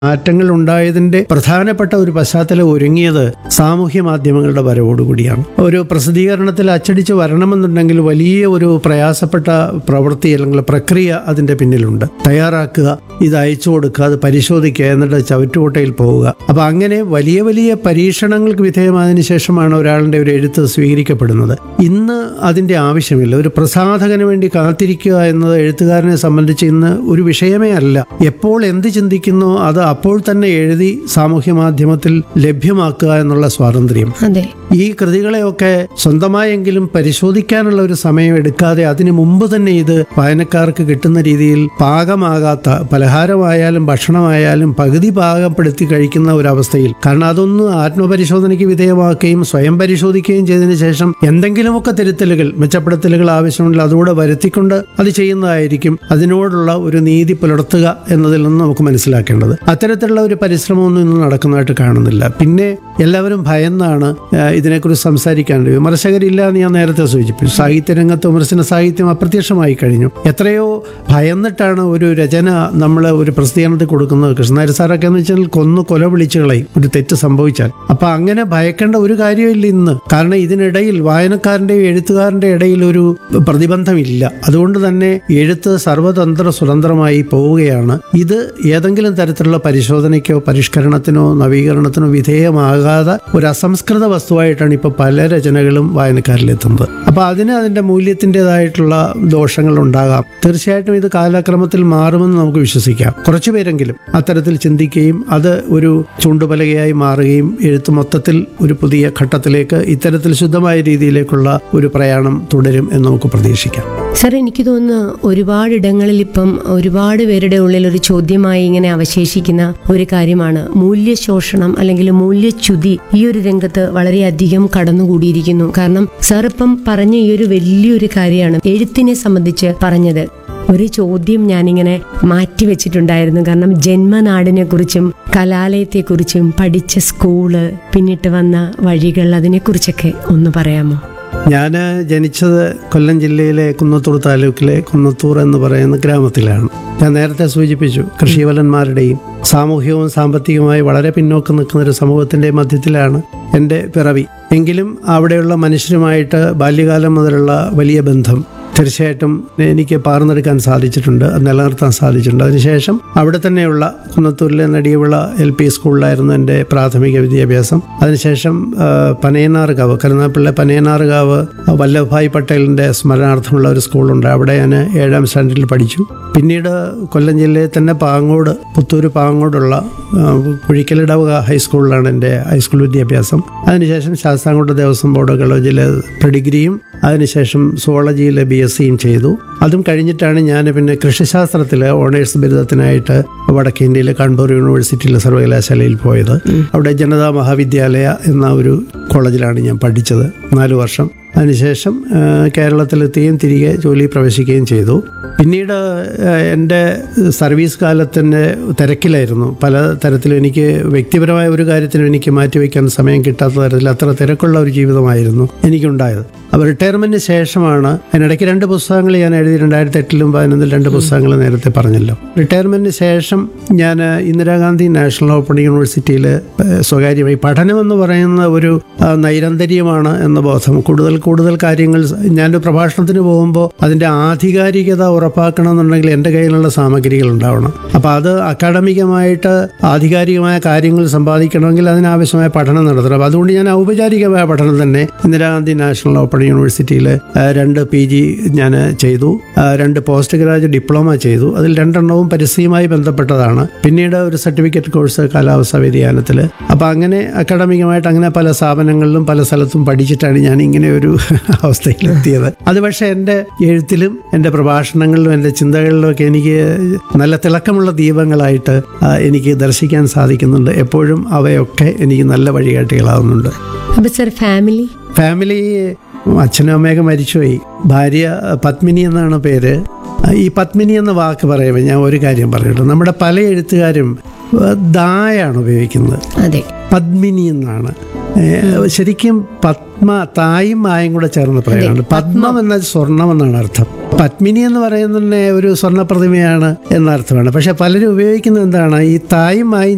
മാറ്റങ്ങൾ ഉണ്ടായതിന്റെ പ്രധാനപ്പെട്ട ഒരു പശ്ചാത്തലം ഒരുങ്ങിയത് സാമൂഹ്യ മാധ്യമങ്ങളുടെ വരവോടുകൂടിയാണ് ഒരു പ്രസിദ്ധീകരണത്തിൽ അച്ചടിച്ച് വരണമെന്നുണ്ടെങ്കിൽ വലിയ ഒരു പ്രയാസപ്പെട്ട പ്രവൃത്തി അല്ലെങ്കിൽ പ്രക്രിയ അതിന്റെ പിന്നിലുണ്ട് തയ്യാറാക്കുക ഇത് അയച്ചു കൊടുക്കുക അത് പരിശോധിക്കുക എന്നിട്ട് ചവറ്റുകൊട്ടയിൽ പോവുക അപ്പൊ അങ്ങനെ വലിയ വലിയ പരീക്ഷണങ്ങൾക്ക് വിധേയമായതിനു ശേഷമാണ് ഒരാളുടെ ഒരു എഴുത്ത് സ്വീകരിക്കപ്പെടുന്നത് ഇന്ന് അതിന്റെ ആവശ്യമില്ല ഒരു പ്രസാധകന് വേണ്ടി കാത്തിരിക്കുക എന്നത് എഴുത്തുകാരനെ സംബന്ധിച്ച് ഇന്ന് ഒരു വിഷയമേ അല്ല എപ്പോൾ എന്ത് ചിന്തിക്കുന്നോ അത് അപ്പോൾ തന്നെ എഴുതി സാമൂഹ്യ മാധ്യമത്തിൽ ലഭ്യമാക്കുക എന്നുള്ള സ്വാതന്ത്ര്യം അതെ ഈ കൃതികളെയൊക്കെ സ്വന്തമായെങ്കിലും പരിശോധിക്കാനുള്ള ഒരു സമയം എടുക്കാതെ അതിനു മുമ്പ് തന്നെ ഇത് വായനക്കാർക്ക് കിട്ടുന്ന രീതിയിൽ പാകമാകാത്ത പലഹാരമായാലും ഭക്ഷണമായാലും പകുതി പാകപ്പെടുത്തി കഴിക്കുന്ന ഒരവസ്ഥയിൽ കാരണം അതൊന്ന് ആത്മപരിശോധനയ്ക്ക് വിധേയമാക്കുകയും സ്വയം പരിശോധിക്കുകയും ചെയ്തതിനു ശേഷം എന്തെങ്കിലുമൊക്കെ തിരുത്തലുകൾ മെച്ചപ്പെടുത്തലുകൾ ആവശ്യമുണ്ടെങ്കിൽ അതുകൂടെ വരുത്തിക്കൊണ്ട് അത് ചെയ്യുന്നതായിരിക്കും അതിനോടുള്ള ഒരു നീതി പുലർത്തുക എന്നതിൽ നിന്ന് നമുക്ക് മനസ്സിലാക്കേണ്ടത് അത്തരത്തിലുള്ള ഒരു പരിശ്രമമൊന്നും ഇന്ന് നടക്കുന്നതായിട്ട് കാണുന്നില്ല പിന്നെ എല്ലാവരും ഭയന്നാണ് ആ, ഇതിനെക്കുറിച്ച് സംസാരിക്കാനുണ്ട് വിമർശകരില്ല എന്ന് ഞാൻ നേരത്തെ സൂചിപ്പിച്ചു സാഹിത്യരംഗത്ത് വിമർശന സാഹിത്യം അപ്രത്യക്ഷമായി കഴിഞ്ഞു എത്രയോ ഭയന്നിട്ടാണ് ഒരു രചന നമ്മൾ ഒരു പ്രസിദ്ധീകരണത്തിൽ കൊടുക്കുന്നത് കൃഷ്ണനാരി സാറൊക്കെ എന്ന് വെച്ചാൽ കൊന്നു കൊല വിളിച്ചു കളയും ഒരു തെറ്റ് സംഭവിച്ചാൽ അപ്പൊ അങ്ങനെ ഭയക്കേണ്ട ഒരു കാര്യമില്ല ഇന്ന് കാരണം ഇതിനിടയിൽ വായനക്കാരന്റെയും എഴുത്തുകാരന്റെ ഇടയിൽ ഒരു പ്രതിബന്ധമില്ല അതുകൊണ്ട് തന്നെ എഴുത്ത് സർവതന്ത്ര സ്വതന്ത്രമായി പോവുകയാണ് ഇത് ഏതെങ്കിലും തരത്തിലുള്ള പരിശോധനയ്ക്കോ പരിഷ്കരണത്തിനോ നവീകരണത്തിനോ വിധേയമാകാതെ ഒരു അസംസ്കൃത വസ്തുവായിട്ടാണ് ഇപ്പോൾ പല രചനകളും വായനക്കാരിലെത്തുന്നത് അപ്പോൾ അതിന് അതിൻ്റെ മൂല്യത്തിൻ്റെതായിട്ടുള്ള ദോഷങ്ങൾ ഉണ്ടാകാം തീർച്ചയായിട്ടും ഇത് കാലക്രമത്തിൽ മാറുമെന്ന് നമുക്ക് വിശ്വസിക്കാം കുറച്ചുപേരെങ്കിലും അത്തരത്തിൽ ചിന്തിക്കുകയും അത് ഒരു ചൂണ്ടുപലകയായി മാറുകയും എഴുത്ത് മൊത്തത്തിൽ ഒരു പുതിയ ഘട്ടത്തിലേക്ക് ഇത്തരത്തിൽ ശുദ്ധമായ രീതിയിലേക്കുള്ള ഒരു പ്രയാണം തുടരും എന്ന് നമുക്ക് പ്രതീക്ഷിക്കാം സാർ എനിക്ക് തോന്നുന്നു ഒരുപാട് ഇടങ്ങളിൽ ഇപ്പം ഒരുപാട് പേരുടെ ഉള്ളിൽ ഒരു ചോദ്യമായി ഇങ്ങനെ അവശേഷിക്കുന്ന ഒരു കാര്യമാണ് മൂല്യശോഷണം അല്ലെങ്കിൽ മൂല്യച്യുതി ഈ ഒരു രംഗത്ത് വളരെയധികം കടന്നുകൂടിയിരിക്കുന്നു കാരണം സാർ ഇപ്പം പറഞ്ഞ ഈ ഒരു വലിയൊരു കാര്യമാണ് എഴുത്തിനെ സംബന്ധിച്ച് പറഞ്ഞത് ഒരു ചോദ്യം ഞാനിങ്ങനെ മാറ്റി വെച്ചിട്ടുണ്ടായിരുന്നു കാരണം ജന്മനാടിനെ കുറിച്ചും കലാലയത്തെക്കുറിച്ചും പഠിച്ച സ്കൂള് പിന്നിട്ട് വന്ന വഴികൾ അതിനെക്കുറിച്ചൊക്കെ ഒന്ന് പറയാമോ ഞാൻ ജനിച്ചത് കൊല്ലം ജില്ലയിലെ കുന്നത്തൂർ താലൂക്കിലെ കുന്നത്തൂർ എന്ന് പറയുന്ന ഗ്രാമത്തിലാണ് ഞാൻ നേരത്തെ സൂചിപ്പിച്ചു കൃഷിവലന്മാരുടെയും സാമൂഹികവും സാമ്പത്തികവുമായി വളരെ പിന്നോക്കം നിൽക്കുന്ന ഒരു സമൂഹത്തിൻ്റെ മധ്യത്തിലാണ് എൻ്റെ പിറവി എങ്കിലും അവിടെയുള്ള മനുഷ്യരുമായിട്ട് ബാല്യകാലം മുതലുള്ള വലിയ ബന്ധം തീർച്ചയായിട്ടും എനിക്ക് പാർന്നെടുക്കാൻ സാധിച്ചിട്ടുണ്ട് അത് നിലനിർത്താൻ സാധിച്ചിട്ടുണ്ട് അതിനുശേഷം അവിടെ തന്നെയുള്ള കുന്നത്തൂരിലെ നടിയവിള എൽ പി സ്കൂളിലായിരുന്നു എൻ്റെ പ്രാഥമിക വിദ്യാഭ്യാസം അതിനുശേഷം ആ, പനയനാർകാവ് കരുനാപ്പിള്ള പനയനാർകാവ് വല്ലഭായ് പട്ടേലിൻ്റെ സ്മരണാർത്ഥമുള്ള ഒരു സ്കൂളുണ്ട് അവിടെ ഞാൻ ഏഴാം സ്റ്റാൻഡേർഡിൽ പഠിച്ചു പിന്നീട് കൊല്ലം ജില്ലയിൽ തന്നെ പാങ്ങോട് പുത്തൂർ പാങ്ങോടുള്ള ആ, കുഴിക്കലിടവക ഹൈസ്കൂളിലാണ് എൻ്റെ ഹൈസ്കൂൾ വിദ്യാഭ്യാസം അതിനുശേഷം ശാസ്താംകോട്ട ദേവസ്വം ബോർഡ് കോളേജിലെ പ്രിഡിഗ്രിയും അതിനുശേഷം സുവോളജിയിലെ ബി എസ് സിയും ചെയ്തു അതും കഴിഞ്ഞിട്ടാണ് ഞാൻ പിന്നെ കൃഷിശാസ്ത്രത്തിൽ ഓണേഴ്സ് ബിരുദത്തിനായിട്ട് വടക്കേ ഇന്ത്യയിലെ കണ്ണൂർ യൂണിവേഴ്സിറ്റിയിലെ സർവകലാശാലയിൽ പോയത് അവിടെ ജനതാ മഹാവിദ്യാലയ എന്ന ഒരു കോളേജിലാണ് ഞാൻ പഠിച്ചത് നാല് വർഷം അതിനുശേഷം ആ, കേരളത്തിലെത്തുകയും തിരികെ ജോലി പ്രവേശിക്കുകയും ചെയ്തു പിന്നീട് ആ, എൻ്റെ സർവീസ് കാലത്തിൻ്റെ തിരക്കിലായിരുന്നു പല തരത്തിലും എനിക്ക് വ്യക്തിപരമായ ഒരു കാര്യത്തിനും എനിക്ക് മാറ്റിവെക്കാൻ സമയം കിട്ടാത്ത തരത്തിൽ അത്ര തിരക്കുള്ള ഒരു ജീവിതമായിരുന്നു എനിക്കുണ്ടായത് അപ്പോൾ റിട്ടയർമെൻറ്റിന് ശേഷമാണ് അതിനിടയ്ക്ക് രണ്ട് പുസ്തകങ്ങൾ ഞാൻ എഴുതി രണ്ടായിരത്തി എട്ടിലും പതിനൊന്നിൽ രണ്ട് പുസ്തകങ്ങൾ നേരത്തെ പറഞ്ഞല്ലോ റിട്ടയർമെൻറ്റിന് ശേഷം ഞാൻ ഇന്ദിരാഗാന്ധി നാഷണൽ ഓപ്പൺ യൂണിവേഴ്സിറ്റിയിൽ സ്വകാര്യമായി പഠനമെന്ന് പറയുന്ന ഒരു ആ, നൈരന്തര്യമാണ് എന്ന ബോധം കൂടുതൽ കൂടുതൽ കാര്യങ്ങൾ സ- ഞാനൊരു പ്രഭാഷണത്തിന് പോകുമ്പോൾ അതിൻ്റെ ആധികാരികത ഉറപ്പാക്കണമെന്നുണ്ടെങ്കിൽ എൻ്റെ കയ്യിലുള്ള സാമഗ്രികൾ ഉണ്ടാവണം അപ്പോൾ അത് അക്കാഡമികമായിട്ട് ആധികാരികമായ കാര്യങ്ങൾ സമ്പാദിക്കണമെങ്കിൽ അതിനാവശ്യമായ പഠനം നടത്തണം അപ്പോൾ അതുകൊണ്ട് ഞാൻ ഔപചാരികമായ പഠനം തന്നെ ഇന്ദിരാഗാന്ധി നാഷണൽ ഓപ്പൺ യൂണിവേഴ്സിറ്റിയിൽ ആ, രണ്ട് പി ജി ഞാൻ ചെയ്തു ആ, രണ്ട് പോസ്റ്റ് ഗ്രാജുവേറ്റ് ഡിപ്ലോമ ചെയ്തു അതിൽ രണ്ടെണ്ണവും പരിസ്ഥിതിയുമായി ബന്ധപ്പെട്ടതാണ് പിന്നീട് ഒരു സർട്ടിഫിക്കറ്റ് കോഴ്സ് കാലാവസ്ഥാ വ്യതിയാനത്തിൽ അപ്പോൾ അങ്ങനെ അക്കാഡമികമായിട്ട് അങ്ങനെ പല സ്ഥാപനങ്ങളിലും പല സ്ഥലത്തും പഠിച്ചിട്ടാണ് ഞാൻ ഇങ്ങനെ ഒരു അവസ്ഥയിലെത്തിയത് അത് പക്ഷേ എൻ്റെ എഴുത്തിലും എൻ്റെ പ്രഭാഷണങ്ങളിലും എൻ്റെ ചിന്തകളിലും ഒക്കെ എനിക്ക് നല്ല തിളക്കമുള്ള ദീപങ്ങളായിട്ട് ആ, എനിക്ക് ദർശിക്കാൻ സാധിക്കുന്നുണ്ട് എപ്പോഴും അവയൊക്കെ എനിക്ക് നല്ല വഴികാട്ടികളാവുന്നുണ്ട് അപ്പൊ സാർ ഫാമിലി ഫാമിലി അച്ഛനും അമ്മയൊക്കെ മരിച്ചുപോയി ഭാര്യ പത്മിനി എന്നാണ് പേര് ഈ പത്മിനി എന്ന വാക്ക് പറയുമ്പോൾ ഞാൻ ഒരു കാര്യം പറയട്ടെ നമ്മുടെ പല എഴുത്തുകാരും ഏഹ്, ദായാണ് ഉപയോഗിക്കുന്നത് അതെ പത്മിനി എന്നാണ് ഏഹ്, ശരിക്കും പത്മ തായും മായും കൂടെ ചേർന്ന് പറയുന്നുണ്ട് പത്മം എന്ന സ്വർണം എന്നാണ് അർത്ഥം പത്മിനി എന്ന് പറയുന്നത് തന്നെ ഒരു സ്വർണ്ണ പ്രതിമയാണ് എന്ന അർത്ഥമാണ് പക്ഷെ പലരും ഉപയോഗിക്കുന്നത് എന്താണ് ഈ തായും മായും